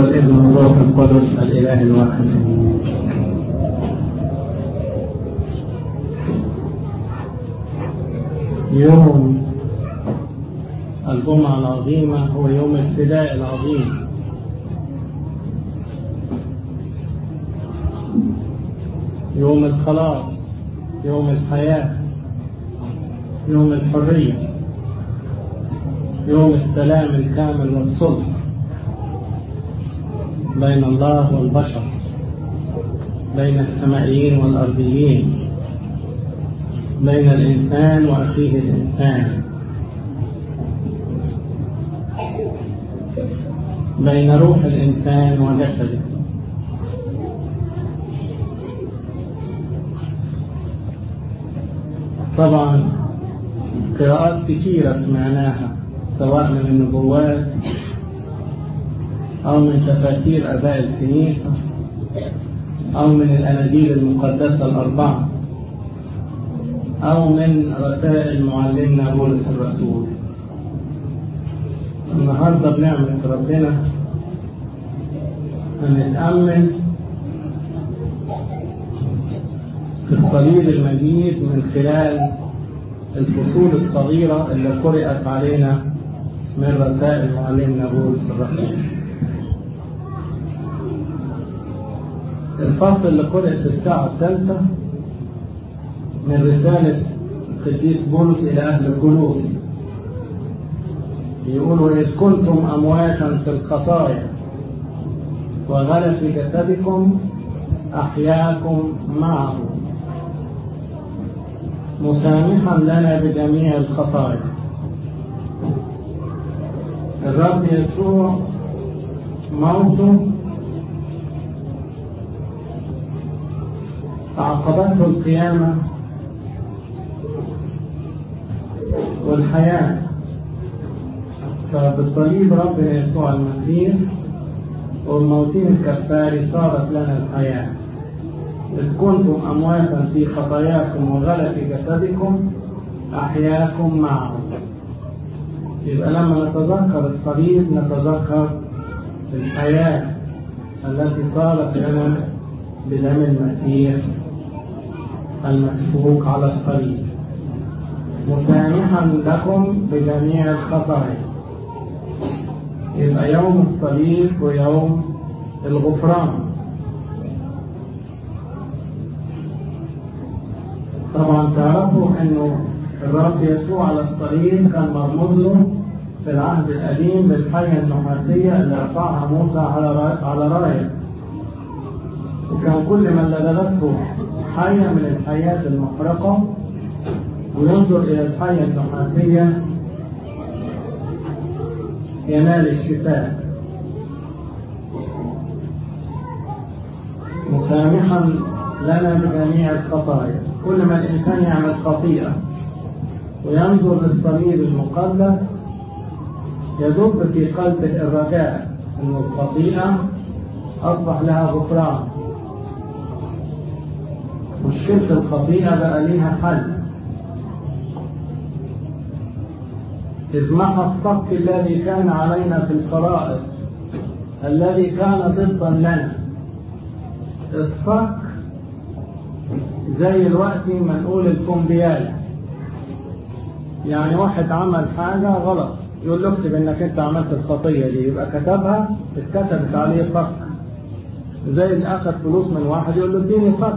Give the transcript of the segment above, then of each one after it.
والابن والروح القدس الإله الواحد يوم الجمعة العظيمة هو يوم الفداء العظيم يوم الخلاص يوم الحياة يوم الحرية يوم السلام الكامل والصلح بين الله والبشر بين السمائيين والأرضيين بين الإنسان وأخيه الإنسان بين روح الإنسان وجسده طبعا قراءات كثيرة سمعناها سواء من النبوات أو من تفاسير أباء الكنيسة أو من الأناجيل المقدسة الأربعة أو من رسائل معلمنا بولس الرسول النهاردة بنعمة ربنا هنتأمل في الصليب المجيد من خلال الفصول الصغيرة اللي قرأت علينا من رسائل معلمنا بولس الرسول الفصل اللي قرأ في الساعة الثالثة من رسالة القديس بولس إلى أهل الجلوس يقولوا إذ كنتم أمواتا في الخطايا وغلى في جسدكم أحياكم معه مسامحا لنا بجميع الخطايا الرب يسوع موته عقبته القيامة والحياة فبالصليب ربنا يسوع المسيح والموتين الكفاري صارت لنا الحياة إذ كنتم أمواتا في خطاياكم وغلا في جسدكم أحياكم معه يبقى لما نتذكر الصليب نتذكر الحياة التي صارت لنا بدم المسيح المسفوك على الصليب مسامحا لكم بجميع الخطايا يبقى يوم الصليب ويوم الغفران طبعا تعرفوا انه الرب يسوع على الصليب كان مرموز له في العهد القديم بالحية النحاسية اللي رفعها موسى على على راية وكان كل من لدغته حية من الحياة المحرقة وينظر إلى الحية النحاسية ينال الشفاء مسامحا لنا بجميع الخطايا كل ما الإنسان يعمل خطيئة وينظر للصليب المقدس يدب في قلبه الرجاء أن الخطيئة أصبح لها غفران مشكلة الخطيئة بقى ليها حل إذ محى الصك الذي كان علينا في الفرائض الذي كان ضدا لنا الصك زي الوقت ما نقول الكمبيالة يعني واحد عمل حاجة غلط يقول له اكتب انك انت عملت الخطية دي يبقى كتبها اتكتبت عليه صك زي اللي اخذ فلوس من واحد يقول له اديني صك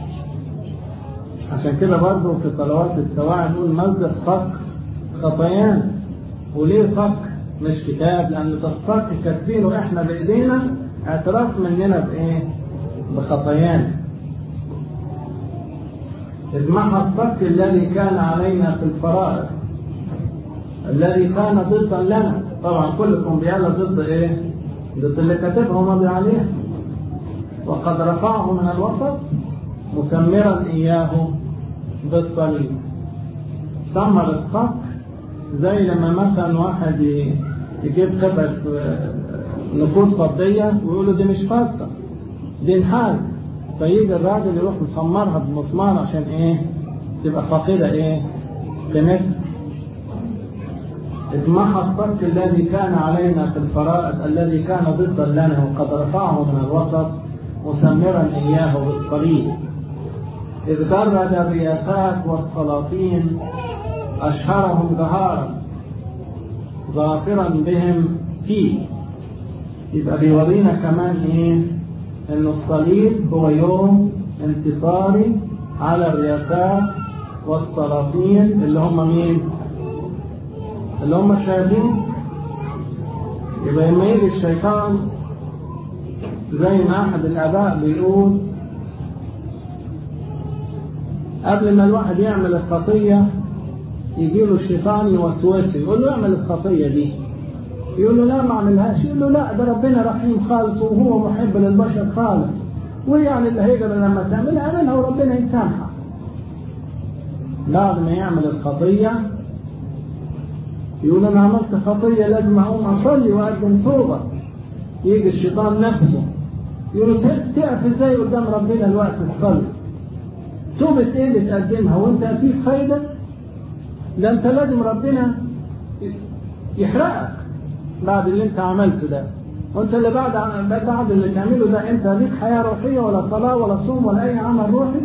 عشان كده برضه في صلوات السواعي نقول مزق صك خطيان وليه صك مش كتاب لان الصك كاتبينه احنا بايدينا اعتراف مننا بايه بخطيان إذ محى الصك الذي كان علينا في الفرائض الذي كان ضدا لنا طبعا كلكم بيالا ضد ايه ضد اللي كاتبه ماضي عليه وقد رفعه من الوسط مسمرا اياه بالصليب سمر الصك زي لما مثلا واحد يجيب قطعة نقود فضية ويقول له دي مش فضة دي نحاس فيجي الراجل يروح مسمرها بمسمار عشان ايه تبقى فاقدة ايه قيمتها اتمحى الصك الذي كان علينا في الفرائض الذي كان ضدا لنا وقد رفعه من الوسط مسمرا إياه بالصليب إذ جرد الرياسات والسلاطين أشهرهم ظهارا ظافرا بهم فيه يبقى بيورينا كمان ايه ان الصليب هو يوم انتصاري على الرياسات والسلاطين اللي هم مين اللي هم الشياطين يبقى لما يجي الشيطان زي ما احد الاباء بيقول قبل ما الواحد يعمل الخطيه يجي له الشيطان يوسوسه يقول له اعمل الخطيه دي يقول له لا ما اعملهاش يقول له لا ده ربنا رحيم خالص وهو محب للبشر خالص ويعني اللي هيقدر لما تعملها اعملها وربنا يسامحك بعد ما يعمل الخطيه يقول انا عملت خطيه لازم اقوم اصلي واقدم توبه يجي الشيطان نفسه يقول له تقف ازاي قدام ربنا الوقت تصلي توبه ايه اللي تقدمها وانت فيك فايده ده انت لازم ربنا يحرقك بعد اللي انت عملته ده وانت اللي بعد بعد اللي تعمله ده انت ليك حياه روحيه ولا صلاه ولا صوم ولا اي عمل روحي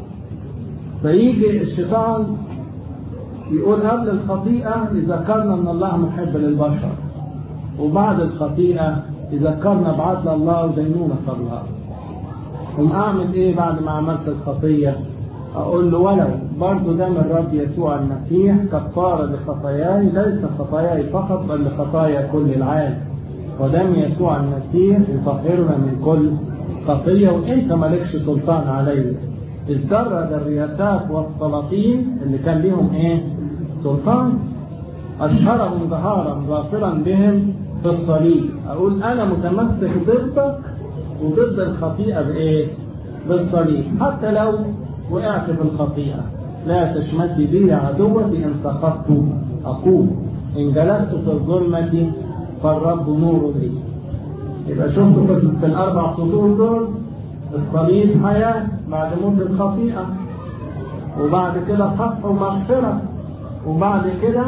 فيجي الشيطان يقول قبل الخطيئه يذكرنا ان الله محب للبشر وبعد الخطيئه يذكرنا بعدل الله ودينونه الله قوم اعمل ايه بعد ما عملت الخطيه اقول له ولو برضه دم الرب يسوع المسيح كفاره لخطاياي ليس خطاياي فقط بل لخطايا كل العالم ودم يسوع المسيح يطهرنا من كل خطيه وانت مالكش سلطان علي اذ جرد الرياسات والسلاطين اللي كان ليهم ايه؟ سلطان اشهرهم ظهارا ظافرا بهم في الصليب اقول انا متمسك ضدك وضد الخطيئه بايه؟ بالصليب حتى لو وقعت في الخطيئة لا تشمتي بي عدوتي إن سقطت أقول إن جلست في الظلمة فالرب نور لي يبقى شفتوا في الأربع سطور دول الصليب حياة بعد موت الخطيئة وبعد كده صفح ومغفرة وبعد كده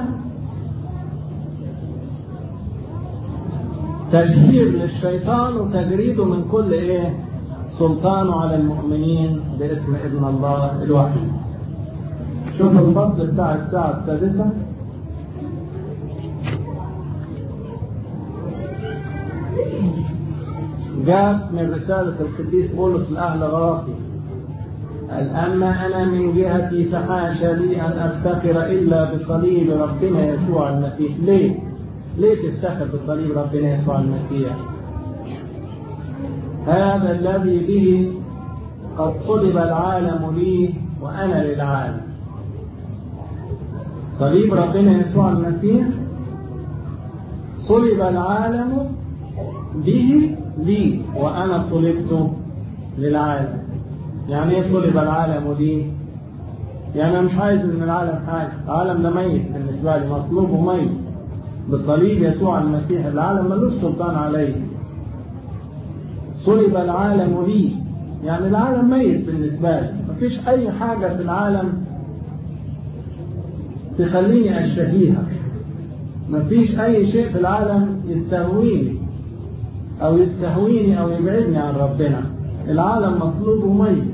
تشهير للشيطان وتجريده من كل ايه سلطانه على المؤمنين باسم ابن الله الوحيد شوف الفصل بتاع الساعة السادسة جاء من رسالة القديس بولس لأهل غلاطي قال أما أنا من جهتي فحاشا لي أن أفتخر إلا بصليب ربنا يسوع المسيح ليه؟ ليه تفتخر بصليب ربنا يسوع المسيح؟ هذا الذي به قد صلب العالم لي وأنا للعالم صليب ربنا يسوع المسيح صلب العالم به لي وأنا صلبت للعالم يعني ايه صلب العالم لي يعني انا مش عايز من العالم حاجه العالم ده ميت بالنسبه لي مصلوب وميت بصليب يسوع المسيح العالم ملوش سلطان عليه صلب العالم لي يعني العالم ميت بالنسبة لي مفيش أي حاجة في العالم تخليني أشتهيها مفيش أي شيء في العالم يستهويني أو يستهويني أو يبعدني عن ربنا العالم مصلوب وميت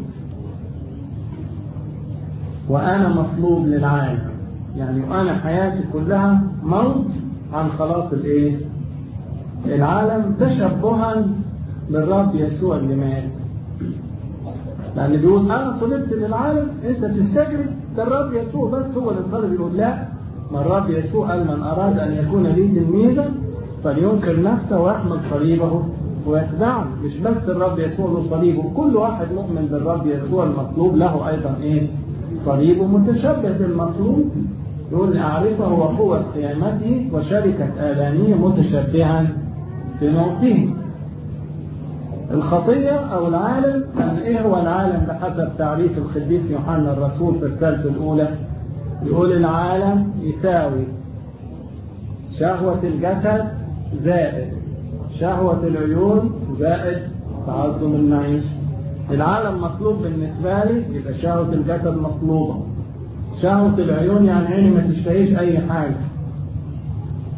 وأنا مصلوب للعالم يعني وأنا حياتي كلها موت عن خلاص الإيه؟ العالم تشبها بالرب يسوع اللي مات لأن بيقول أنا صلبت للعالم أنت تستجرب ده الرب يسوع بس هو اللي صلب يقول لا ما الرب يسوع قال من أراد أن يكون لي تلميذا فلينكر نفسه ويحمل صليبه ويتبعني مش بس الرب يسوع له صليبه كل واحد مؤمن بالرب يسوع المطلوب له أيضا إيه صليبه متشبه بالمطلوب يقول أعرفه وقوة قيامته وشركة آلامه متشبها بموته الخطية أو العالم يعني إيه هو العالم بحسب تعريف القديس يوحنا الرسول في رسالته الأولى يقول العالم يساوي شهوة الجسد زائد شهوة العيون زائد تعظم المعيشة العالم مطلوب بالنسبة لي يبقى شهوة الجسد مطلوبة شهوة العيون يعني عيني ما تشتهيش أي حاجة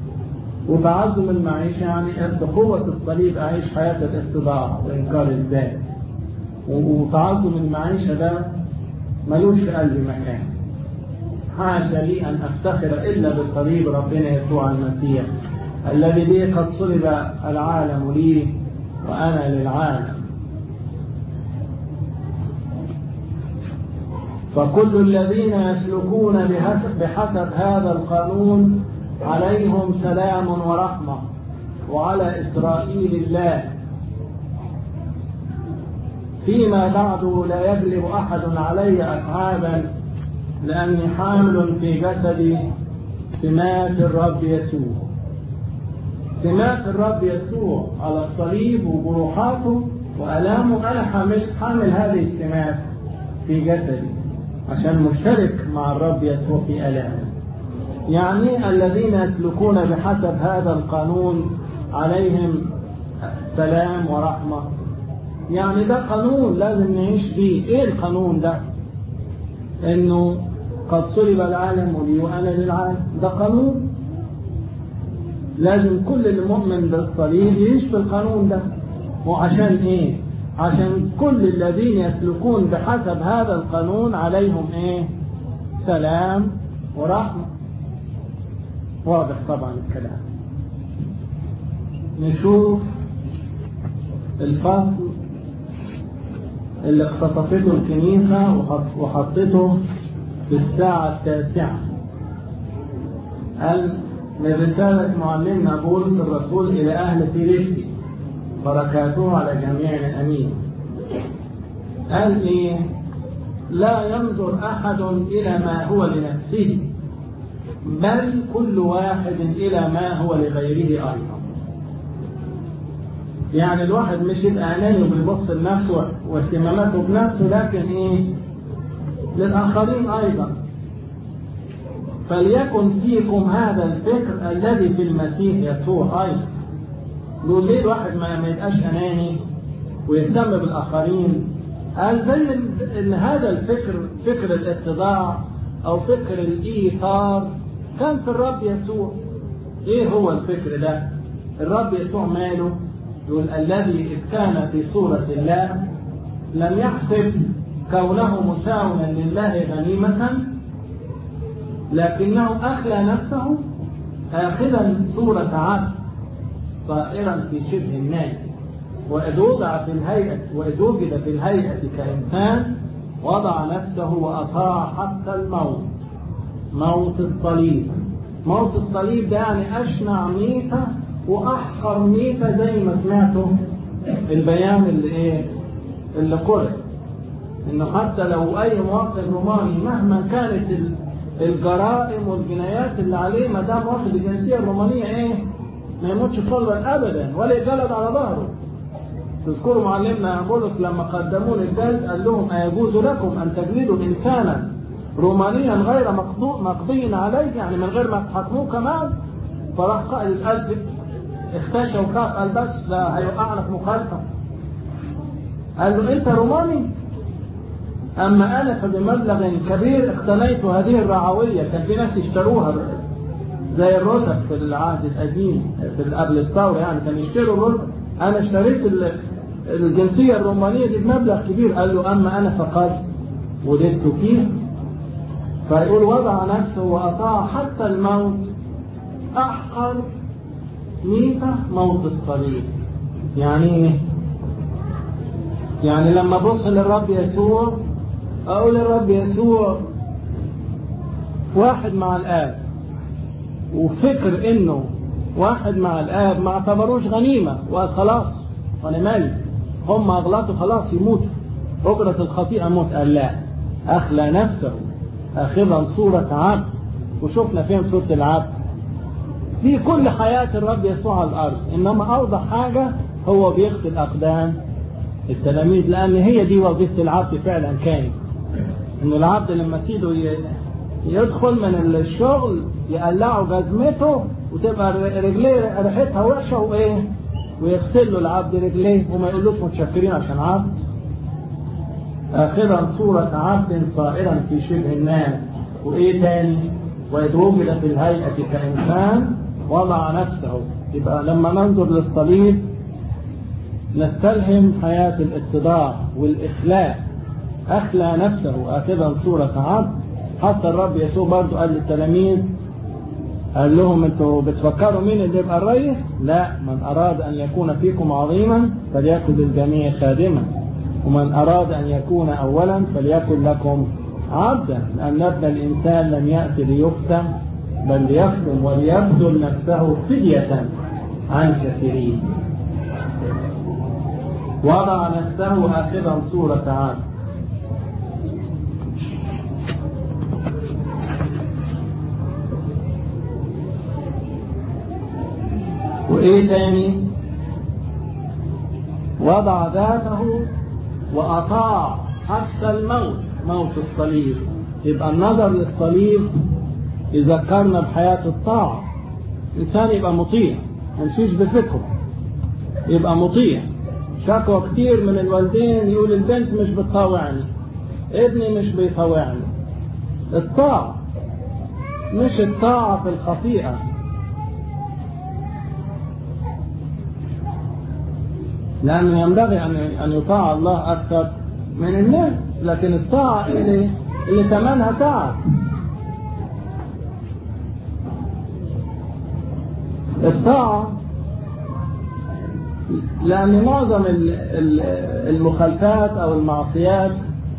وتعظم المعيشة يعني بقوة الصليب أعيش حياة الاتباع وإنكار الذات وتعظم المعيشة ده ملوش في قلبي مكان حاشا لي أن أفتخر إلا بصليب ربنا يسوع المسيح الذي به قد صلب العالم لي وأنا للعالم فكل الذين يسلكون بحسب هذا القانون عليهم سلام ورحمة وعلى إسرائيل الله فيما بعد لا يغلب أحد علي أتعابا لأني حامل في جسدي سمات الرب يسوع سمات الرب يسوع على الصليب وجروحاته وألامه أنا حامل, حامل هذه السمات في جسدي عشان مشترك مع الرب يسوع في ألامه يعني الذين يسلكون بحسب هذا القانون عليهم سلام ورحمة يعني ده قانون لازم نعيش بيه ايه القانون ده انه قد صلب العالم لي وانا للعالم ده قانون لازم كل المؤمن بالصليب يعيش بالقانون ده وعشان ايه عشان كل الذين يسلكون بحسب هذا القانون عليهم ايه سلام ورحمة واضح طبعا الكلام نشوف الفصل اللي اختطفته الكنيسة وحطته في الساعة التاسعة قال من رسالة معلمنا بولس الرسول إلى أهل فيليبي بركاته على جميع أمين قال إيه لا ينظر أحد إلى ما هو لنفسه بل كل واحد إلى ما هو لغيره أيضا يعني الواحد مش يبقى أناني وبيبص لنفسه واهتماماته بنفسه لكن إيه للآخرين أيضا فليكن فيكم هذا الفكر الذي في المسيح يسوع أيضا يقول ليه الواحد ما يبقاش أناني ويهتم بالآخرين قال زي ان هذا الفكر فكر الاتضاع او فكر الايثار كان في الرب يسوع ايه هو الفكر ده الرب يسوع ماله يقول الذي إذ كان في صورة الله لم يحسب كونه مساويا لله غنيمة لكنه أخلى نفسه آخذا صورة عبد طائرا في شبه الناس وإذ وضع في الهيئة وإذ وجد في الهيئة كإنسان وضع نفسه وأطاع حتى الموت موت الصليب موت الصليب ده يعني أشنع ميتة وأحقر ميتة زي ما سمعتوا البيان اللي إيه اللي قرأ إنه حتى لو أي مواطن روماني مهما كانت الجرائم والجنايات اللي عليه ما دام واخد الجنسية الرومانية إيه ما يموتش صلبا أبدا ولا يجلد على ظهره تذكروا معلمنا بولس لما قدموا الجلد قال لهم أيجوز لكم أن تجلدوا إنسانا رومانيا غير مقضي عليه يعني من غير ما تحكموه كمان فراح قائد القلب اختشى وخاف قال بس لا هيوقعنا في مخالفة قال له انت روماني اما انا فبمبلغ كبير اقتنيت هذه الرعوية كان في ناس يشتروها زي الرتب في العهد القديم في قبل الثورة يعني كان يشتروا الرتب انا اشتريت الجنسية الرومانية دي بمبلغ كبير قال له اما انا فقد ولدت فيه فيقول وضع نفسه وأطاع حتى الموت أحقر ميتة موت الصليب يعني يعني لما بص للرب يسوع أقول للرب يسوع واحد مع الآب وفكر إنه واحد مع الآب ما اعتبروش غنيمة وخلاص أنا مالي هم أغلطوا خلاص يموتوا أجرة الخطيئة موت قال لا أخلى نفسه أخذا صورة عبد وشفنا فين صورة العبد في كل حياة الرب يسوع على الأرض إنما أوضح حاجة هو بيغسل أقدام التلاميذ لأن هي دي وظيفة العبد فعلا كانت إن العبد لما سيده يدخل من الشغل يقلعوا جزمته وتبقى رجليه ريحتها وحشة وإيه ويغسل له العبد رجليه وما يقولوش متشكرين عشان عبد آخرا صورة عبد صائرا في شبه الناس وإيه تاني وإذ وجد في الهيئة كإنسان وضع نفسه يبقى لما ننظر للصليب نستلهم حياة الاتضاع والإخلاء أخلى نفسه آخذا صورة عبد حتى الرب يسوع برضه قال للتلاميذ قال لهم انتوا بتفكروا مين اللي يبقى الرئيس؟ لا من أراد أن يكون فيكم عظيما فليكن للجميع خادما ومن أراد أن يكون أولا فليكن لكم عبدا لأن ابن الإنسان لم يأتي ليختم بل ليختم وليبذل نفسه فدية عن كثيرين وضع نفسه آخذا صورة عبد وإيه تاني وضع ذاته وأطاع حتى الموت موت الصليب يبقى النظر للصليب يذكرنا بحياة الطاعة إنسان يبقى مطيع ما يمشيش بفكره يبقى مطيع شكوى كتير من الوالدين يقول البنت مش بتطاوعني ابني مش بيطاوعني الطاعة مش الطاعة في الخطيئة لأنه ينبغي أن أن يطاع الله أكثر من الناس لكن الطاعة اللي اللي ثمنها تعب الطاعة لأن معظم المخالفات أو المعصيات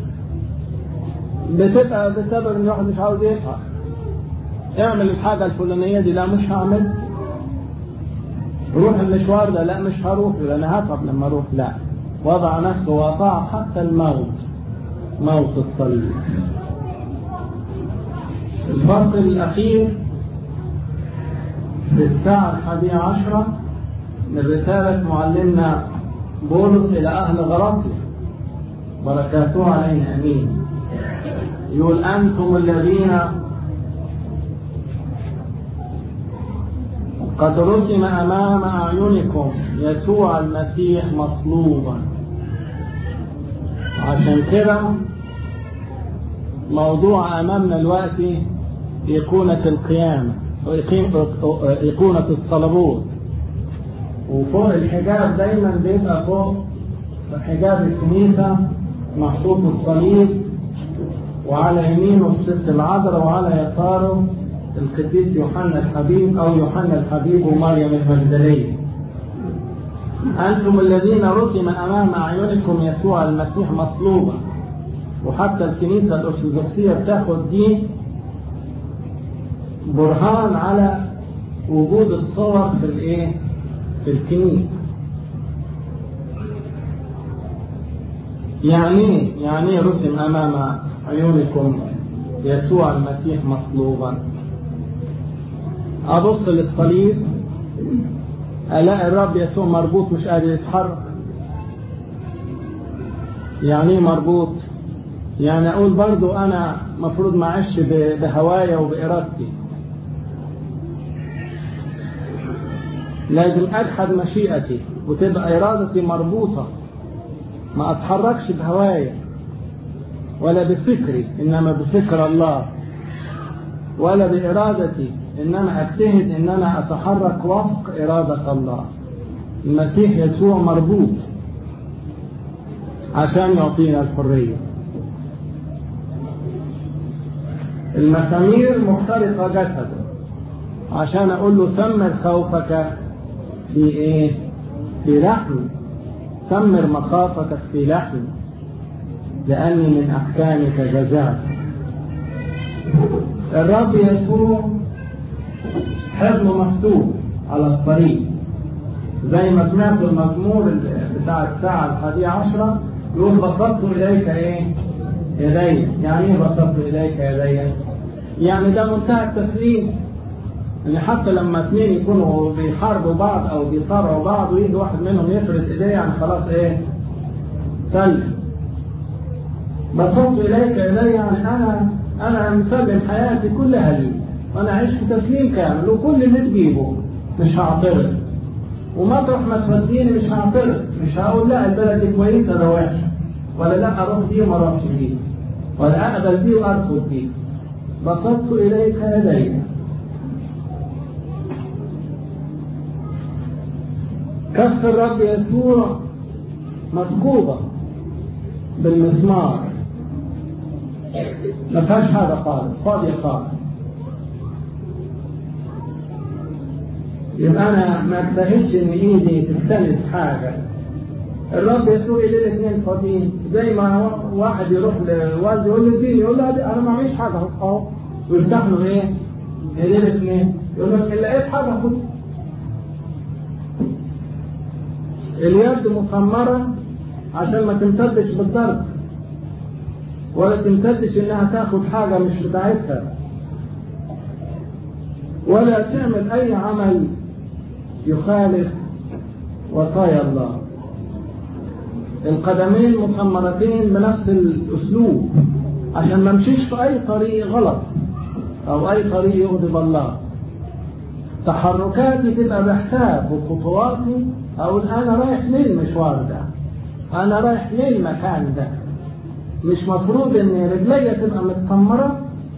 بتبقى بسبب إن الواحد مش عاوز يفعل اعمل الحاجة الفلانية دي لا مش هعمل روح المشوار ده لا مش هروح لأن هتعب لما أروح لا وضع نفسه وأطاع حتى الموت موت الصليب الفصل الأخير في الساعة الحادية عشرة من رسالة معلمنا بولس إلى أهل غلاطيا بركاته علينا أمين يقول أنتم الذين قد رسم أمام أعينكم يسوع المسيح مصلوبا عشان كده موضوع أمامنا الوقت إيقونة القيامة إيقونة الصلبوت وفوق الحجاب دايما بيبقى فوق حجاب الكنيسة محطوط الصليب وعلى يمينه الست العذراء وعلى يساره القديس يوحنا الحبيب أو يوحنا الحبيب ومريم المجدلية أنتم الذين رسم أمام أعينكم يسوع المسيح مصلوبا وحتى الكنيسة الأرثوذكسية بتاخد دي برهان على وجود الصور في الايه في الكنيسة يعني يعني رسم أمام عيونكم يسوع المسيح مصلوبا أبص للصليب ألاقي الرب يسوع مربوط مش قادر يتحرك يعني مربوط يعني أقول برضو أنا مفروض ما أعيش بهوايا وبإرادتي لازم أجحد مشيئتي وتبقى إرادتي مربوطة ما أتحركش بهوايا ولا بفكري إنما بفكر الله ولا بإرادتي إنما أجتهد إن أنا أتحرك وفق إرادة الله المسيح يسوع مربوط عشان يعطينا الحرية المسامير مخترقة جسده عشان أقول له سمر خوفك في إيه؟ في لحم سمر مخافتك في لحم لأني من أحكامك جزعت الرب يسوع حبله مفتوح على الطريق زي ما سمعت المزمور بتاع الساعة الحادية عشرة يقول بسطت إليك إيه؟ يدي يعني إيه بسطت إليك يدي؟ يعني ده منتهى التسليم ان حتى لما اثنين يكونوا بيحاربوا بعض او بيصارعوا بعض ويجي واحد منهم يفرد ايديه يعني خلاص ايه سلم بسطت اليك يدي يعني انا انا مسلم حياتي كلها لي وانا اعيش في تسليم كامل وكل اللي تجيبه مش هعترض ومطرح ما توديني مش هعترض مش هقول لا البلد دي كويسه ده وحشه ولا لا اروح دي وما اروحش دي ولا اقبل دي وارفض دي بسطت اليك يدي كف الرب يسوع مفقودة بالمسمار ما فيهاش حاجة خالص فاضية خالص يبقى أنا ما اجتهدش إن إيدي تستند حاجة الرب يسوع يلاقي الاثنين فاضيين زي ما واحد يروح لوالده يقول له اديني يقول له انا ما معيش حاجه اهو ويفتح له ايه؟ ايديه الاثنين يقول له ان لقيت حاجه خد اليد مسمره عشان ما تمتدش بالضرب ولا تمتدش انها تاخد حاجه مش بتاعتها ولا تعمل اي عمل يخالف وصايا الله القدمين مسمرتين بنفس الاسلوب عشان ما امشيش في اي طريق غلط او اي طريق يغضب الله تحركاتي تبقى بحساب وخطواتي اقول انا رايح للمشوار ده انا رايح للمكان ده مش مفروض ان رجلي تبقى متسمره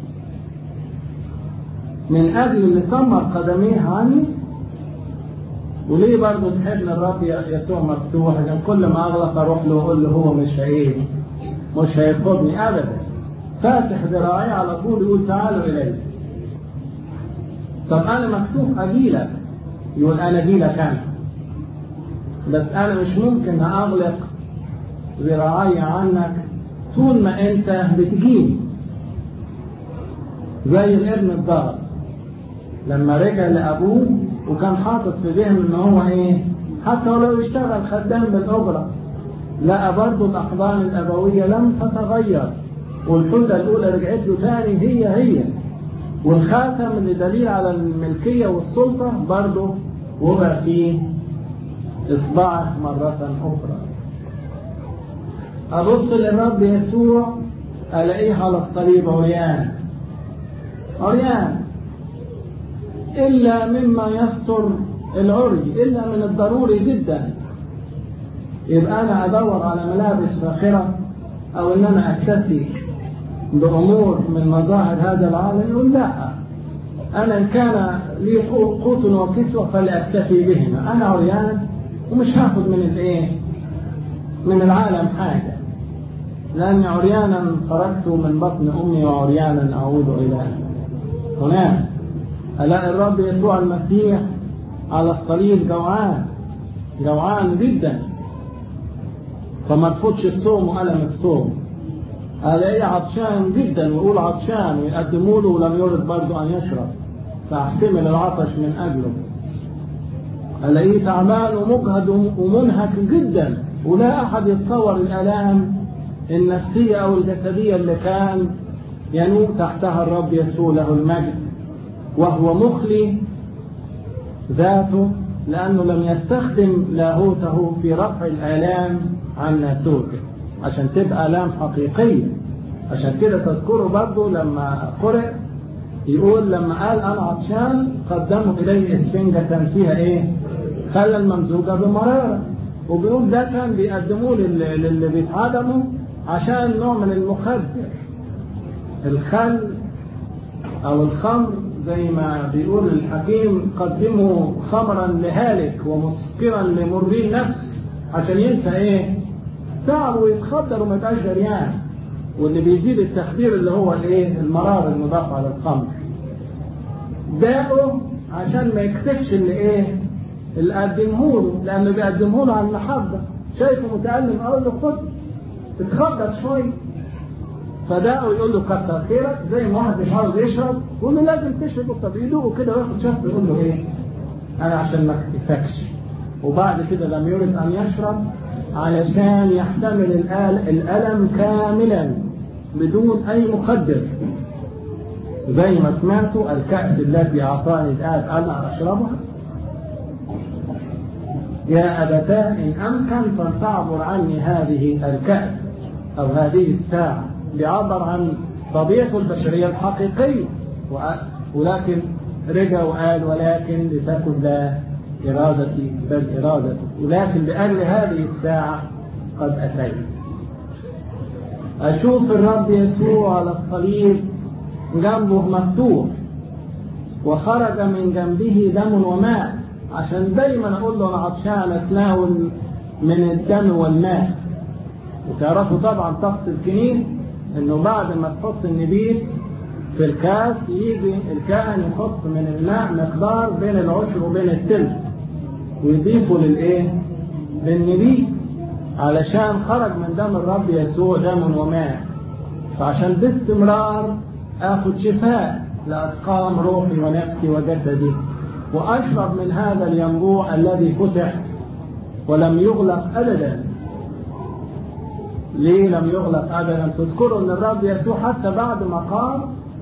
من اجل اللي سمر قدميه عني وليه برضه تحب الرب يسوع مفتوح عشان كل ما اغلط اروح له واقول له هو مش هيجي مش هيرفضني ابدا فاتح ذراعي على طول يقول تعالوا الي طب انا مكسوف اجيلك يقول انا اجيلك انا بس انا مش ممكن اغلق ذراعي عنك طول ما انت بتجيني زي الابن الضال لما رجع لابوه وكان حاطط في ذهنه ان هو ايه حتى ولو يشتغل خدام بالاجره لقى برضه الاحضان الابويه لم تتغير والحله الاولى رجعت له تاني هي هي والخاتم اللي دليل على الملكيه والسلطه برضه وقع فيه اصبعه مره اخرى ابص للرب يسوع الاقيه على الصليب عريان عريان إلا مما يستر العري إلا من الضروري جدا يبقى أنا أدور على ملابس فاخرة أو إن أنا أكتفي بأمور من مظاهر هذا العالم يقول لا أنا إن كان لي قوت وكسوة فلأكتفي بهما أنا عريان ومش هاخد من الإيه من العالم حاجة لأني عريانا خرجت من بطن أمي وعريانا أعود إلى هناك ألاقي الرب يسوع المسيح على الصليب جوعان جوعان جدا فما تفوتش الصوم وألم الصوم ألاقيه عطشان جدا ويقول عطشان ويقدموا له ولم يرد برضه أن يشرب فأحتمل العطش من أجله ألاقيه تعبان ومجهد ومنهك جدا ولا أحد يتصور الآلام النفسية أو الجسدية اللي كان ينوب تحتها الرب يسوع له المجد وهو مخلي ذاته لأنه لم يستخدم لاهوته في رفع الآلام عن ناسوته عشان تبقى آلام حقيقية عشان كده تذكروا برضه لما قرأ يقول لما قال أنا عطشان قدموا إليه إسفنجة فيها إيه؟ خلا ممزوجة بمرارة وبيقول ده كان بيقدموه للي بيتعدموا عشان نوع من المخدر الخل أو الخمر زي ما بيقول الحكيم قدموا خمرا لهالك ومسكرا لمري النفس عشان ينسى ايه تعب ويتخدر وما يبقاش جريان واللي بيزيد التخدير اللي هو الايه المرار المضاف على الخمر داقه عشان ما يكتفش اللي ايه اللي قدمه له لانه بيقدمه له على المحبه شايفه متالم اقول له خد اتخدر شويه فداقه يقول له كتر خيرك زي ما واحد مش عاوز يشرب يقول له لازم تشرب طب يدوقه كده وياخد شهر يقول له ايه؟ انا عشان ما اكتفكش وبعد كده لم يرد ان يشرب علشان يحتمل الالم كاملا بدون اي مخدر زي ما سمعتوا الكأس التي أعطاني الآب أنا أشربها يا أبتاه إن أمكن فلتعبر عني هذه الكأس أو هذه الساعة بيعبر عن طبيعته البشرية الحقيقية ولكن رجع وقال ولكن لتكن لا إرادتي بل إرادتي ولكن لأجل هذه الساعة قد أتيت أشوف الرب يسوع على الصليب جنبه مفتوح وخرج من جنبه دم وماء عشان دايما اقول له انا عطشان اتناول من الدم والماء وتعرفوا طبعا طقس الكنيس انه بعد ما تحط النبيذ في الكاس يجي الكاهن يحط من الماء مقدار بين العشر وبين الثلث ويضيفه للايه؟ للنبيذ علشان خرج من دم الرب يسوع دم وماء فعشان باستمرار اخذ شفاء لاسقام روحي ونفسي وجسدي واشرب من هذا الينبوع الذي فتح ولم يغلق ابدا ليه لم يغلق ابدا تذكروا ان الرب يسوع حتى بعد ما قام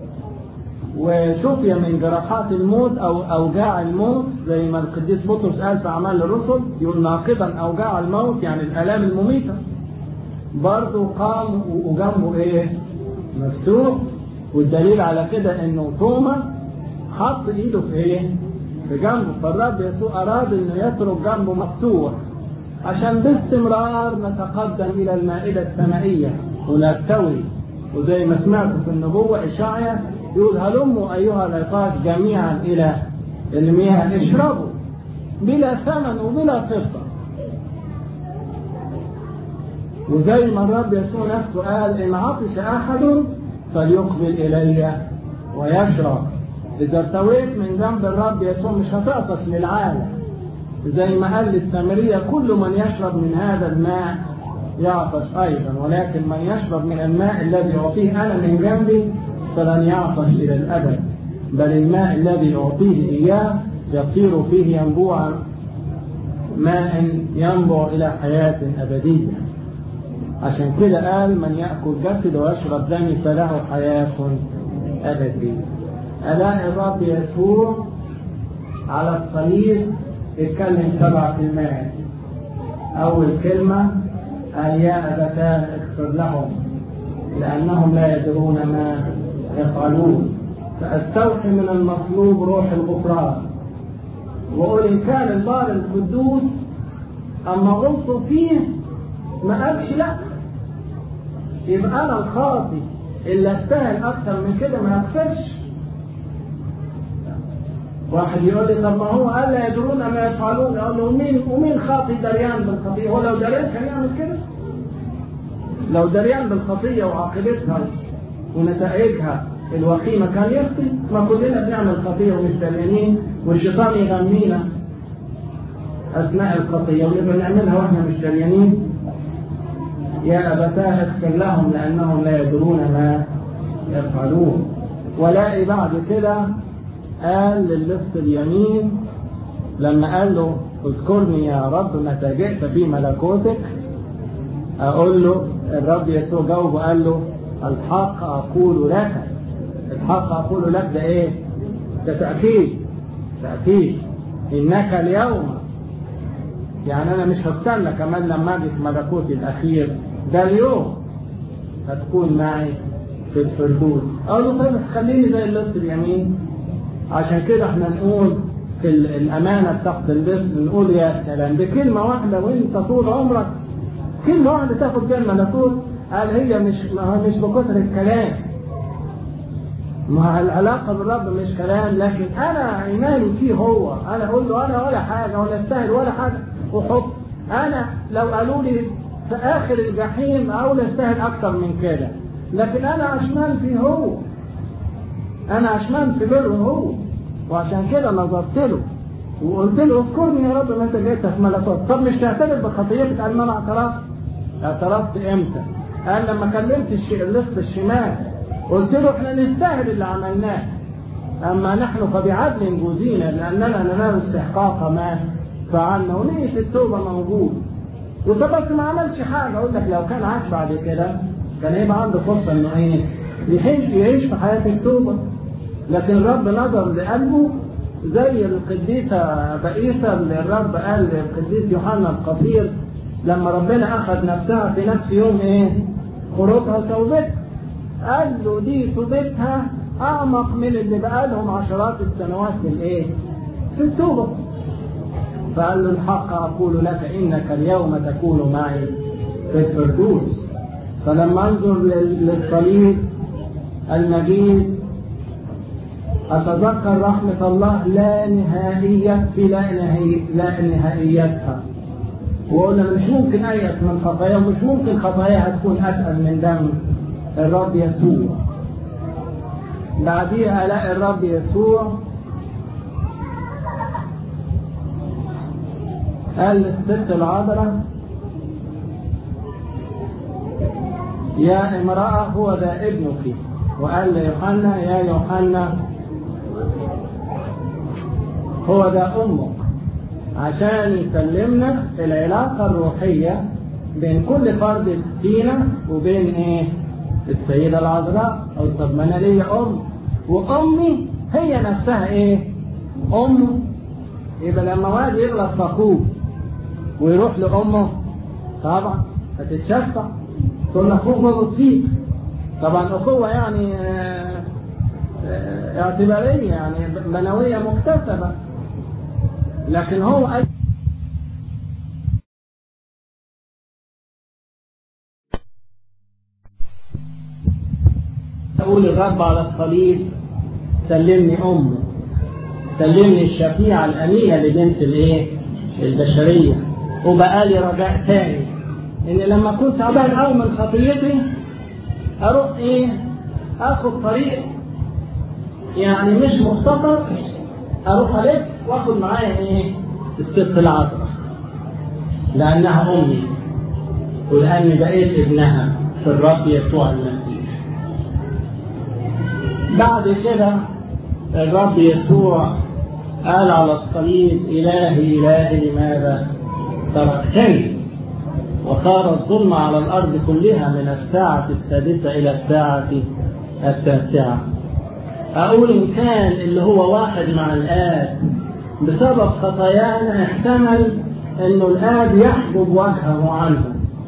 وشفي من جراحات الموت او اوجاع الموت زي ما القديس بطرس قال في اعمال الرسل يقول ناقضا اوجاع الموت يعني الالام المميته برضه قام وجنبه ايه؟ مفتوح والدليل على كده انه توما حط ايده في ايه؟ في جنبه فالرب يسوع اراد انه يترك جنبه مفتوح عشان باستمرار نتقدم الى المائده السمائيه ونرتوي وزي ما سمعت في النبوه اشعيا يقول هلموا ايها العطاش جميعا الى المياه اشربوا بلا ثمن وبلا فضه وزي ما الرب يسوع نفسه قال ان عطش احد فليقبل الي ويشرب اذا ارتويت من جنب الرب يسوع مش هتعطش للعالم زي ما قال للسامريه كل من يشرب من هذا الماء يعطش ايضا ولكن من يشرب من الماء الذي اعطيه انا من جنبي فلن يعطش الى الابد بل الماء الذي اعطيه اياه يصير فيه ينبوعا ماء ينبع الى حياه ابديه عشان كده قال من يأكل جسد ويشرب دمي فله حياة أبدية ألاقي الرب يسوع على الصليب اتكلم سبع كلمات أول كلمة قال يا أبتاه اغفر لهم لأنهم لا يدرون ما يفعلون فأستوحي من المطلوب روح الغفران وأقول إن كان البار القدوس أما غلطوا فيه ما قالش لا يبقى انا الخاطي اللي استاهل اكتر من كده ما اغفرش واحد يقول لي طب ما هو قال لا يدرون ما يفعلون اقول له ومين ومين خاطي دريان بالخطيه هو لو دريان كان يعمل كده لو دريان بالخطيه وعاقبتها ونتائجها الوخيمه كان يخطي ما كلنا بنعمل خطيه ومش دريانين والشيطان يغنينا اثناء الخطيه ونبقى نعملها واحنا مش دريانين يا أبتاه اغفر لهم لأنهم لا يدرون ما يفعلون ولاقي بعد كده قال للص اليمين لما قال له اذكرني يا رب متى جئت في ملكوتك أقول له الرب يسوع جاوب وقال له الحق أقول لك الحق أقول لك ده إيه؟ ده تأكيد تأكيد إنك اليوم يعني أنا مش هستنى كمان لما أجي في ملكوتي الأخير ده اليوم هتكون معي في الفردوس أقول له طيب خليني زي اللص اليمين عشان كده احنا نقول في الأمانة بتاعت اللص نقول يا سلام بكلمة واحدة وأنت طول عمرك كلمة واحدة تاخد بيها الملكوت قال هي مش ما مش بكثر الكلام ما العلاقة بالرب مش كلام لكن أنا إيماني فيه هو أنا أقول له أنا ولا حاجة ولا أستاهل ولا حاجة وحب أنا لو قالوا لي في آخر الجحيم أقول أستاهل أكتر من كده لكن أنا عشمان فيه هو أنا عشمان في بره هو وعشان كده نظرت له وقلت له اذكرني يا رب ما انت جيت في ملكوت طب مش تعترف بخطيتك قال ما انا اعترفت اعترفت امتى؟ قال لما كلمت الشيء اللص الشمال قلت له احنا نستاهل اللي عملناه اما نحن فبعدل جوزينا لاننا ننال استحقاق ما فعلنا ونية التوبه موجود وطب ما عملش حاجه اقول لك لو كان عاش بعد كده كان يبقى عنده فرصه انه ايه؟ يعيش يعيش في حياه التوبه لكن الرب نظر لقلبه زي القديسة بقيسة اللي الرب قال للقديس يوحنا القصير لما ربنا أخذ نفسها في نفس يوم إيه؟ خروجها وتوبتها قال له دي توبتها أعمق من اللي بقالهم عشرات السنوات في الإيه؟ في التوبة فقال له الحق أقول لك إنك اليوم تكون معي في الفردوس فلما أنظر للصليب المجيد أتذكر رحمة الله لا نهائية في لا, نهائي لا نهائيتها وقلنا مش ممكن أيأس من خطاياه ومش ممكن خطاياها تكون أتقل من دم الرب يسوع بعديها ألاقي الرب يسوع قال للست العذراء يا امرأة هو ذا ابنك وقال ليوحنا يا يوحنا هو ذا أمك عشان يسلمنا العلاقة الروحية بين كل فرد فينا وبين ايه السيدة العذراء او طب ما انا ليا ام وامي هي نفسها ايه امه يبقى لما واحد يغلط في اخوه ويروح لامه طبعا هتتشفع تقول اخوك غلط فيك طبعا اخوه يعني اه اه اعتباريه يعني بنويه مكتسبه لكن هو أي أقول الرب على الصليب سلمني أمه سلمني الشفيعة الأمينة لبنت الإيه؟ البشرية وبقى لي رجاء تاني إن لما كنت تعبان أوي من خطيتي أروح إيه؟ آخد طريق يعني مش مختصر اروح الف واخد معايا ايه الست العذراء لانها امي ولاني بقيت ابنها في الرب يسوع المسيح بعد كده الرب يسوع قال على الصليب الهي الهي لماذا تركتني وصار الظلم على الارض كلها من الساعه السادسه الى الساعه التاسعه أقول إن كان اللي هو واحد مع الآب بسبب خطايانا احتمل إنه الآب يحجب وجهه عنه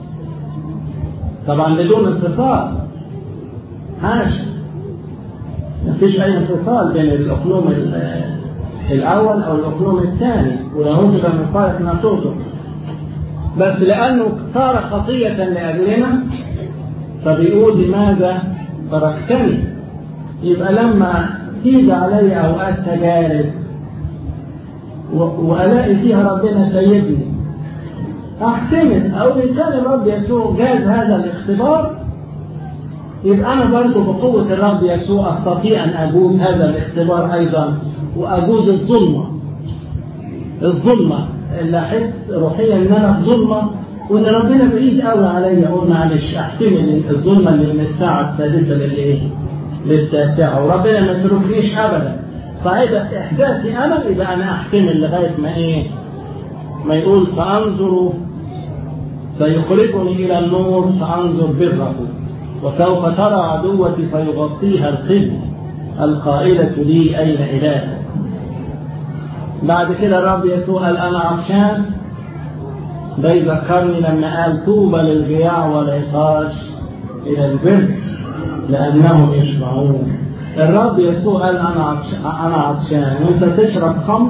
طبعا بدون انفصال حاشا مفيش أي انفصال بين الأقلوم الأول أو الأقلوم الثاني ولو تبقى من فارق ناسوته بس لأنه صار خطية لأجلنا فبيقول لماذا تركتني يبقى لما تيجي علي اوقات تجارب والاقي فيها ربنا سيدني احتمل او ان كان الرب يسوع جاز هذا الاختبار يبقى انا برضه بقوه الرب يسوع استطيع ان اجوز هذا الاختبار ايضا واجوز الظلمه الظلمه اللي احس روحيا ان انا في ظلمه وان ربنا بعيد قوي عليا اقول معلش احتمل الظلمه اللي من الساعه السادسه للايه؟ للتاسعة وربنا ما يتركنيش أبدا فإذا إحداثي أنا يبقى أنا أحتمل لغاية ما إيه ما يقول سأنظر سيخرجني إلى النور سأنظر بره وسوف ترى عدوتي فيغطيها الخزي القائلة لي أين إلهك بعد كده الرب يسوع قال أنا عطشان ده يذكرني لما قال طوبى للجياع والعطاش إلى البر لأنهم يشبعون الرب يسوع قال أنا عطشان أنا عطشان وأنت تشرب خمر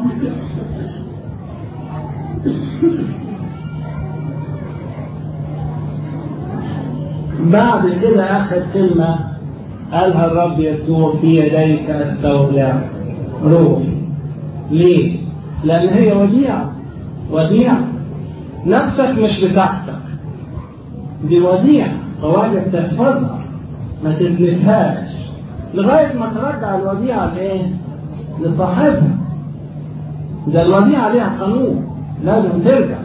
بعد كده آخر كلمة قالها الرب يسوع في يديك استودع روحي ليه؟ لأن هي وديعة وديعة نفسك مش بتاعتك دي وديعة فواجب تحفظها ما تتلفهاش لغاية ما ترجع الوديعة لإيه؟ لصاحبها ده الوديعة ليها قانون لازم ترجع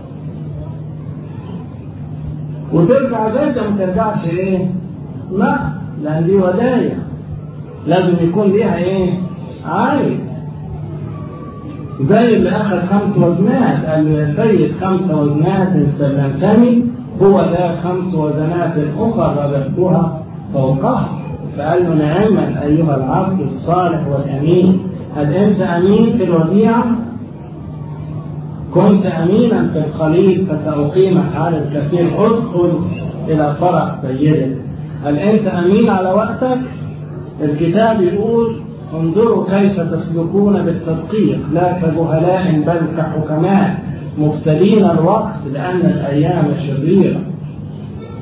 وترجع زي ما ترجعش ايه؟ لا لأن دي ودايع لازم يكون ليها ايه؟ عايز زي اللي أخذ خمس وزنات قال له يا سيد خمس وزنات سلمتني هو ذا خمس وزنات أخرى ربحتها فوقها فقال له نعما أيها العبد الصالح والأمين هل أنت أمين في الوديعة؟ كنت أمينا في القليل فسأقيمك على الكثير ادخل إلى فرح سيدك هل أنت أمين على وقتك؟ الكتاب يقول انظروا كيف تسلكون بالتدقيق لا كجهلاء بل كحكماء مبتلين الوقت لأن الأيام شريرة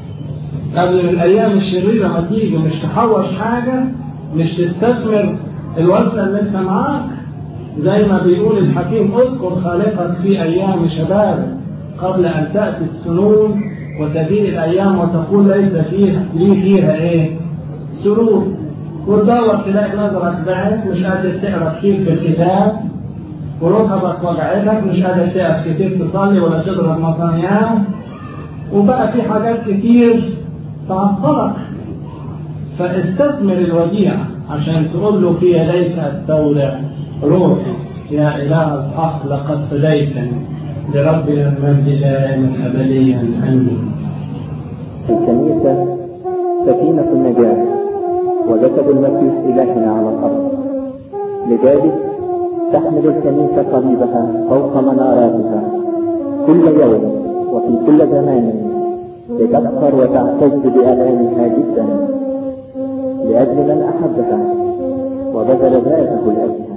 قبل الأيام الشريرة ما تيجي مش تحوش حاجة مش تستثمر الوزن اللي انت معاك زي ما بيقول الحكيم اذكر خالقك في ايام شبابك قبل ان تاتي السنون وتجيء الايام وتقول ليس فيها لي فيها ايه؟ سرور وتدور تلاقي نظرك بعت مش قادر تقرا كتير في الكتاب وركبك وجعتك مش قادر تقف كتير تصلي ولا تضرب مطانيات وبقى في حاجات كتير تعطلك فاستثمر الوديعة عشان تقول له في يديك الدولة روحي يا إله الحق لقد فديتني لربنا المجد دائما أبديا آمين الكنيسة سكينة النجاة وجسد المسيح إلهنا على الأرض لذلك تحمل الكنيسة صليبها فوق مناراتها كل يوم وفي كل زمان لتفخر وتعتز بآلامها جدا لأجل من أحبها وبذل ذاته لأجلها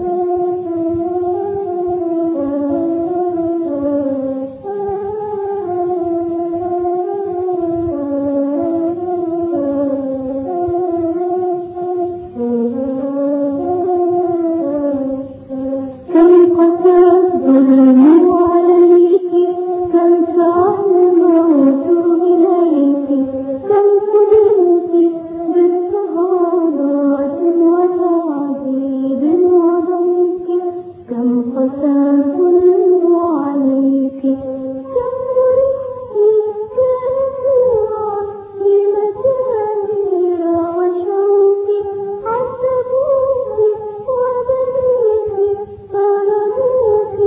كم قسى الظلم عليك كم سعى الموت إليك كم سجنت باضطهادات وتعذيب وضنك كم قسى الظلم عليك كم جرحت كثيرا بمسامير وشوك عذبوك وبنيك طردوك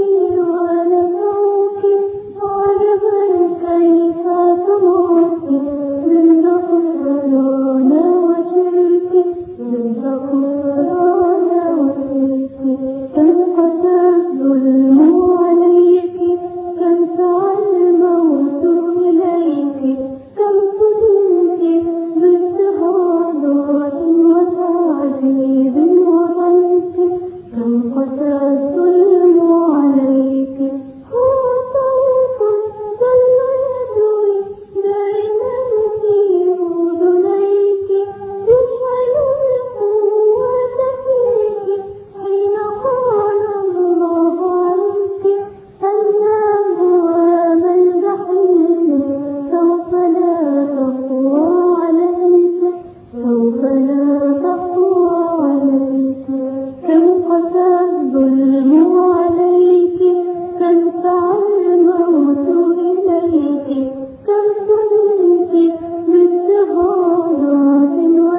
ونهوك عجبا كيف تموت من غفران وشرك من غفران وشرك كم قسى الظلم عليك كم سعى الموت إليك كم فتنت باضطهادات وتعذيب وضنك كم قسى الظلم عليك هو صوت ظل يدعي دائما في أذنيك يشعل القوة فيك حين قال الله عنك النار من جحيم سوف لا تقوى عليك سوف لا تقوى عليك كم قسى الظلم عليك كم سعى الموت إليك كم سجنت باضطهادات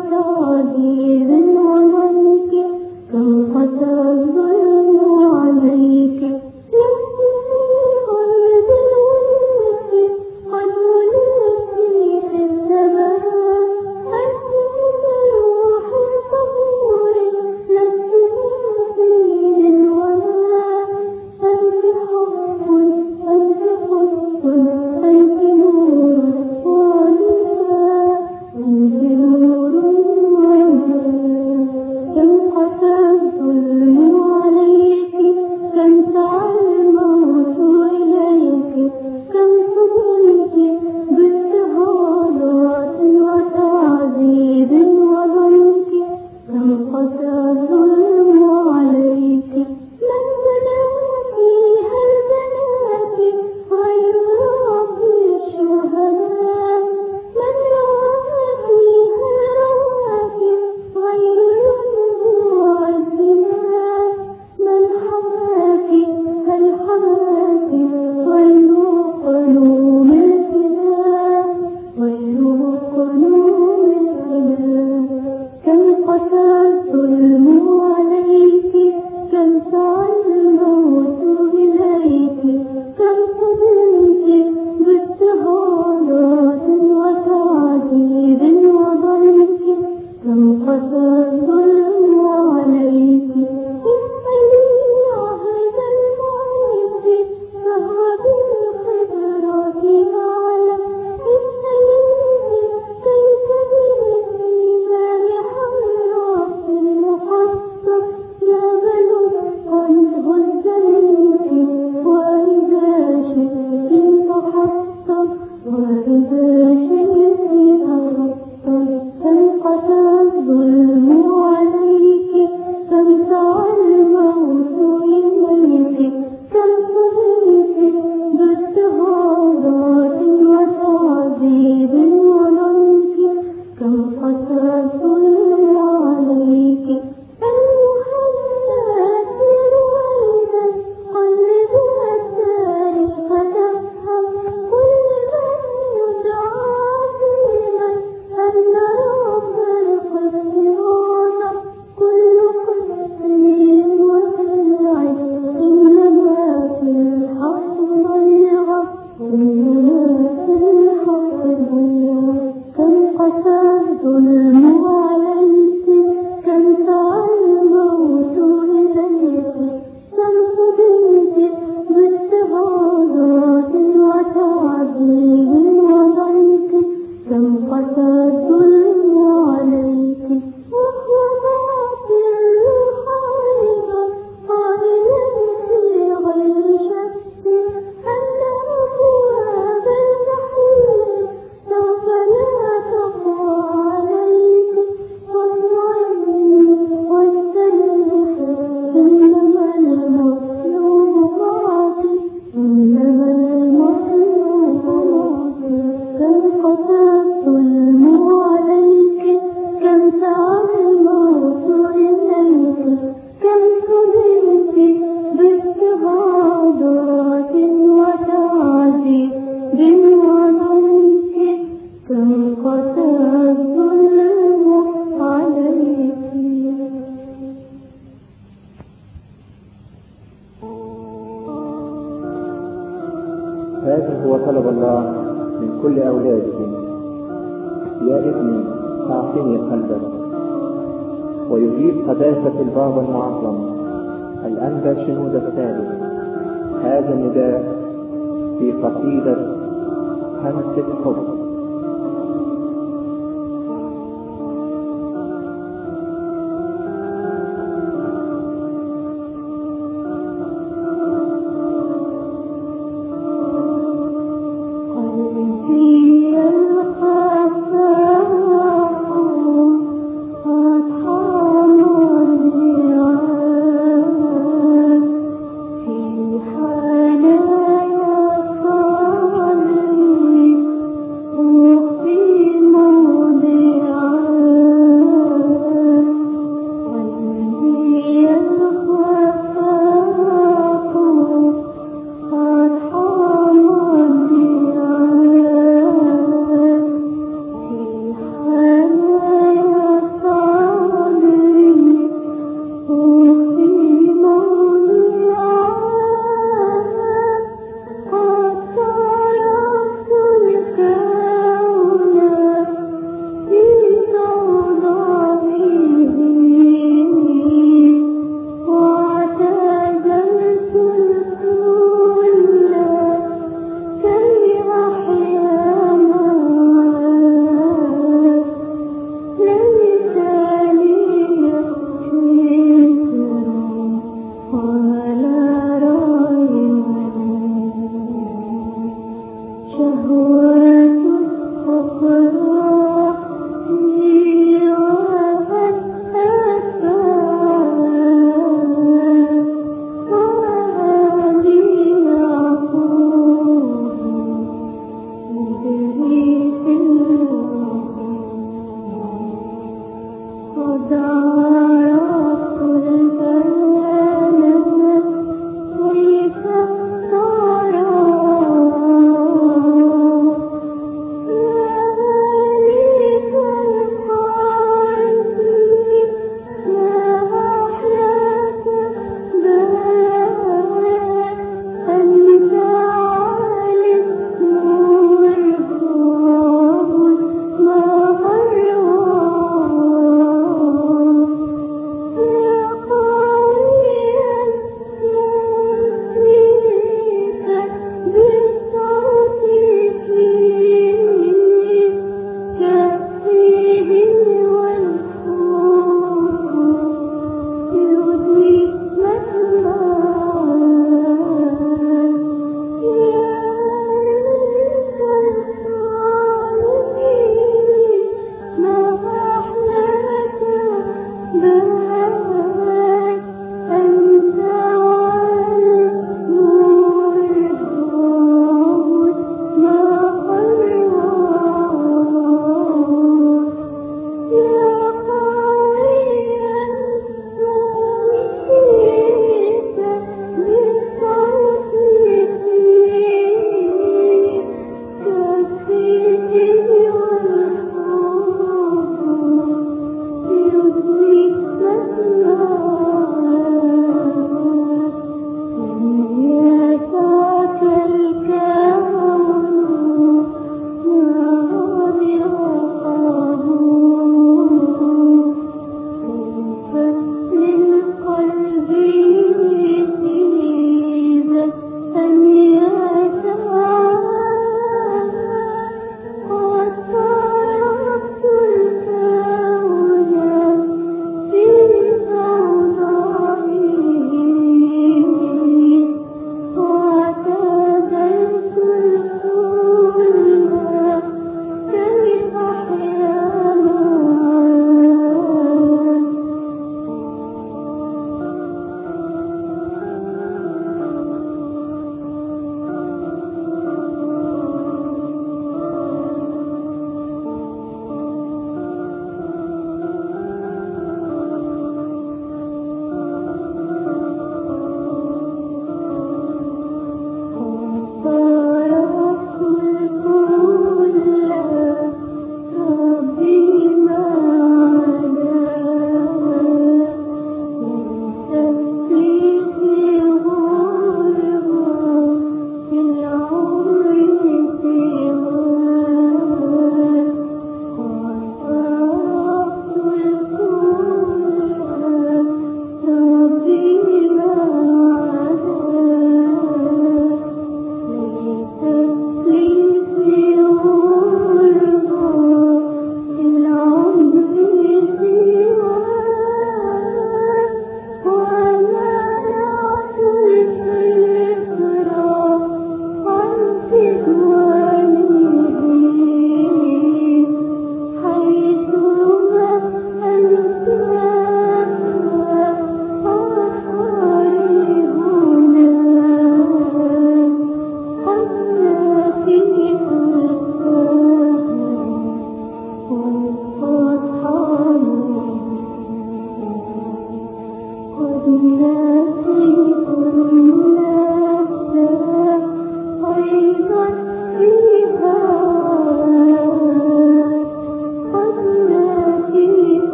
وتعذيب وضنك كم قسى الظلم عليك لست في قلب الولد قد ولدت في السماء أنت من روح طهور لست من طين ولا أنت حب أنت حب أنت نور ونساء أنت نور ونساء كم قسى الظلم عليك كم سعى الموت إليك كم سجنت باضطهادات وتعذيب وضنك كم قسى الظلم عليك من بنى فيها البنات غير رب الشهداء من روى فيها الرواتب غير الرجوع الدماء من حماك هل حماك غير قلوب الفداء غير قلوب الفداء كم قسى الظلم عليك كم سعى الموت إليك كم سجنت باضطهادات وتعذيب وضنك كم قسى الظلم عليك اسألي عهد المعز فهو بالخبرات هذا هو طلب الله من كل أولاده يا ابني أعطني قلبك ويجيب قداسة البابا المعظم الأنبا شنود الثالث هذا النداء في قصيدة همسة حب قلبي الخفاء أطعم الرعاء في حنايا صدري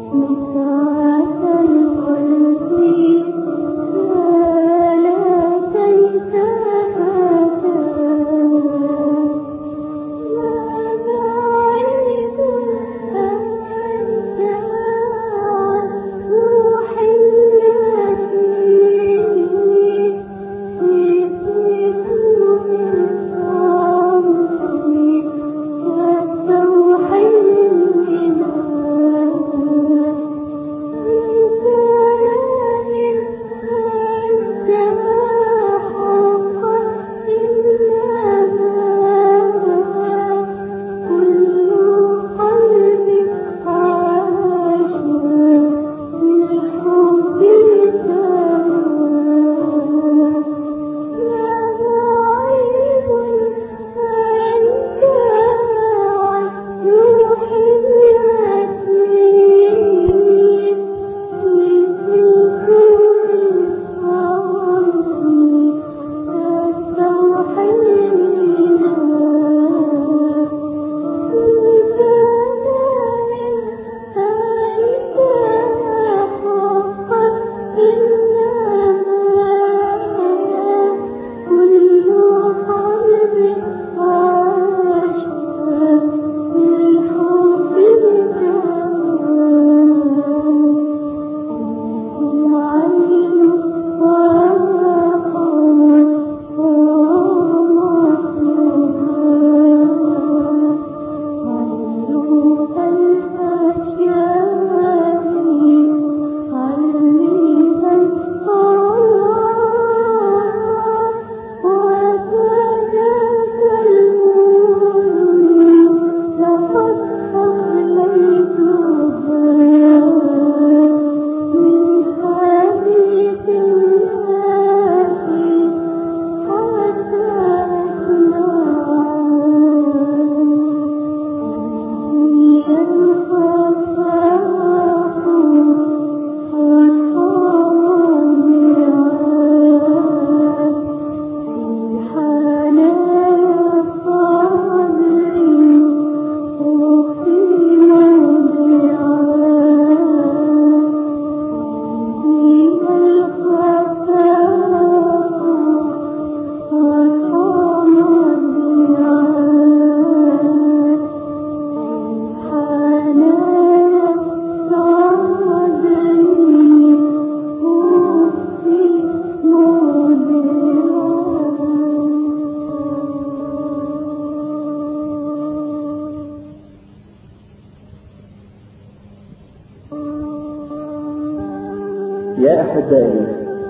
يا أحبائي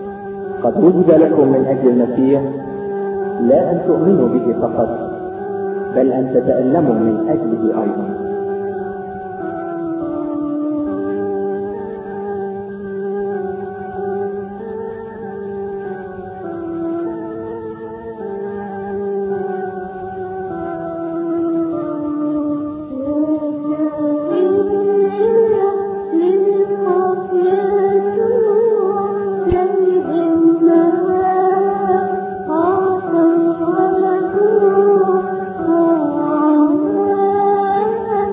قد وجد لكم من أجل المسيح لا أن تؤمنوا به فقط بل أن تتألموا من أجله أيضا Thank you.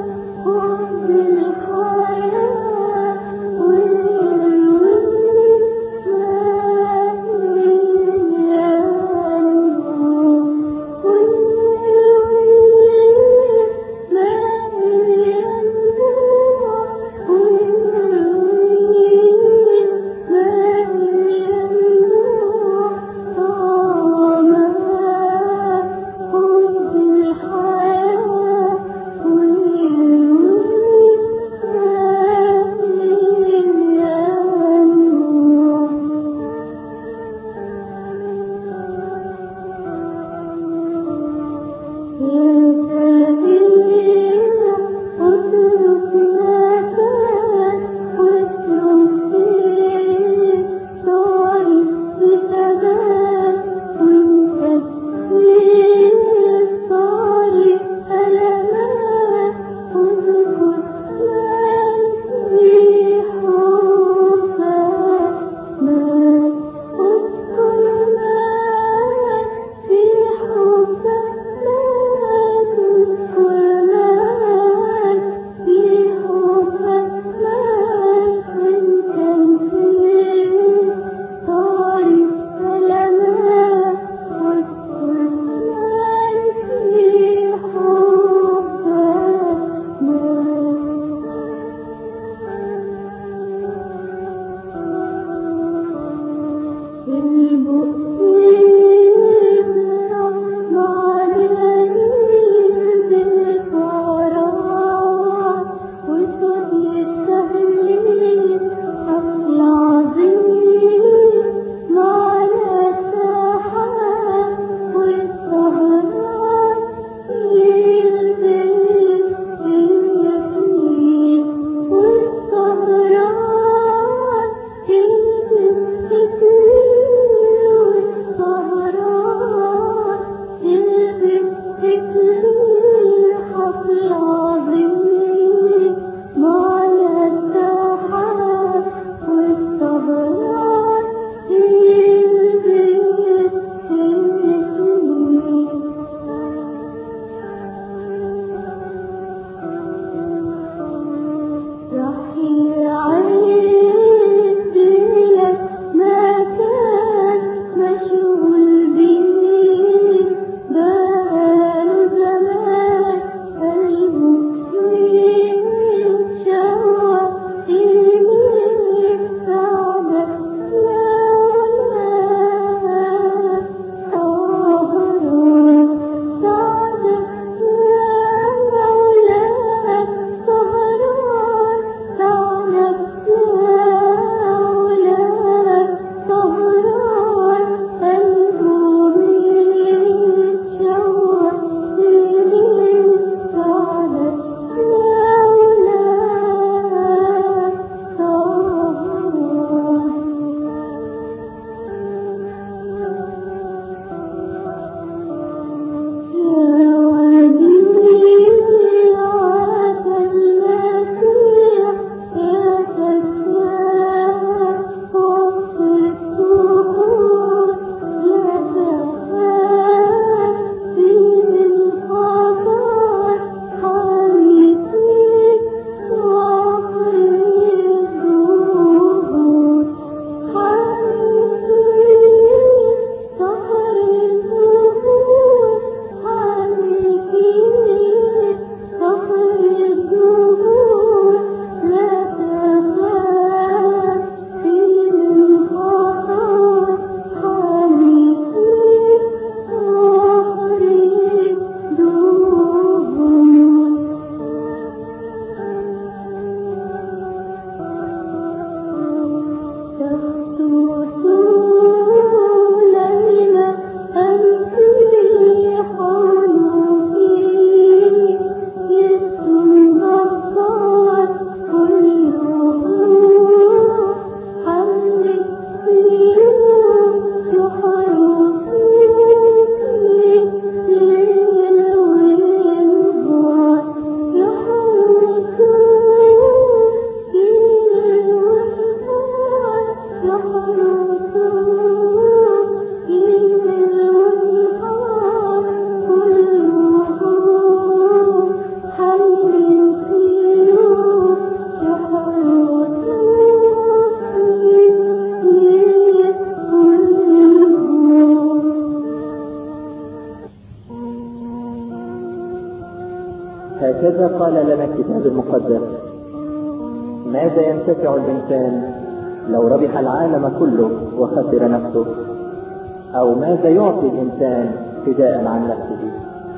هكذا قال لنا الكتاب المقدس ماذا ينتفع الإنسان لو ربح العالم كله وخسر نفسه أو ماذا يعطي الإنسان فداء عن نفسه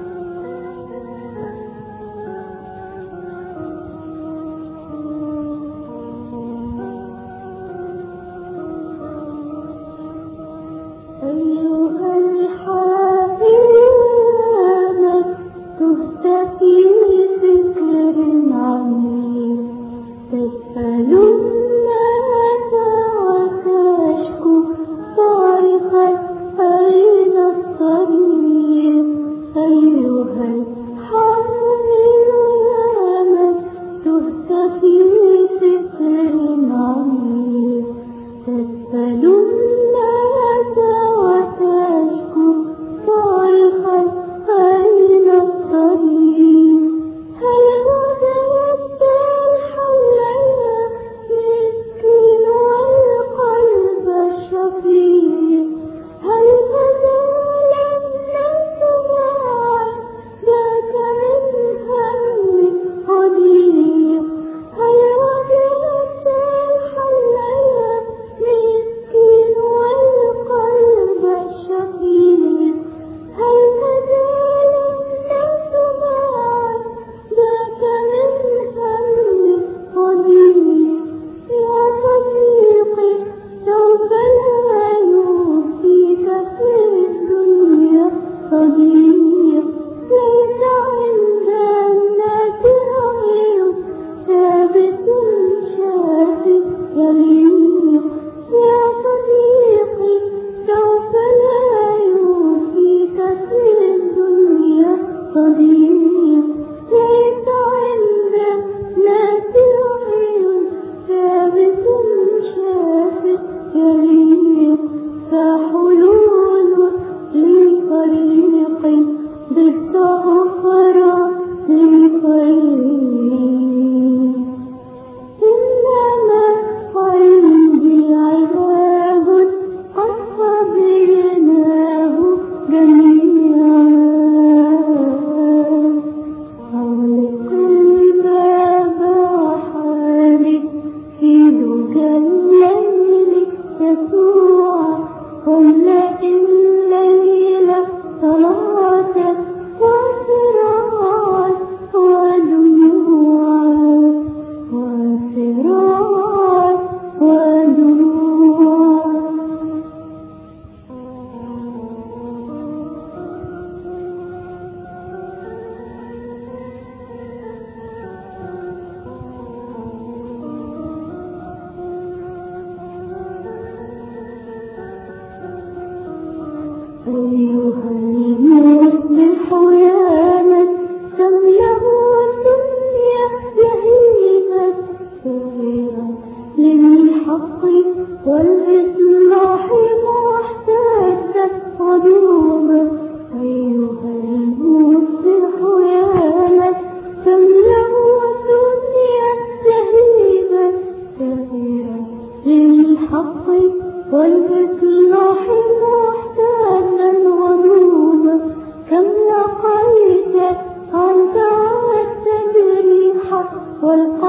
أيها الحافظ تهت في فكر عميق تسأل الناس وتشكو صارخا أين الطريق أيها الحافظ يا من تهت في فكر عميق تسأل الناس وتشكو صارخا أين الطريق هل وجدت الحل يا مسكين والقلب الشفيق هل تزال الناس معا ذاك من هم قدير هل وجدت الحل يا مسكين والقلب الشفيق هل تزال الناس معا ذاك من هم قدير يا صديقي سوف لا يوفيك في الدنيا صديق ليس عند الناس رأي ثابت شافي يليق يا صديقي سوف لا يوفيك في الدنيا صديق ليس عند الناس رأي ثابت شافي يليق فحلول لطريق بالصغفرة لطريق إنما عندي عذاب قد قبلناه جميعا أغلق الباب وحالي في دجى الليل يسوع واملأ الليل صلاة وفراش ودموع وفراش ودموع أيها المصلح يا من تملأ الدنيا لهيبة صغيرة للحق والإصلاح محتاجة غضوبة أيها المصلح يا من تملأ الدنيا لهيبة صغيرة للحق والإصلاح محتاجا غضوبا كم لقيت أنت عدت بريحة والقلب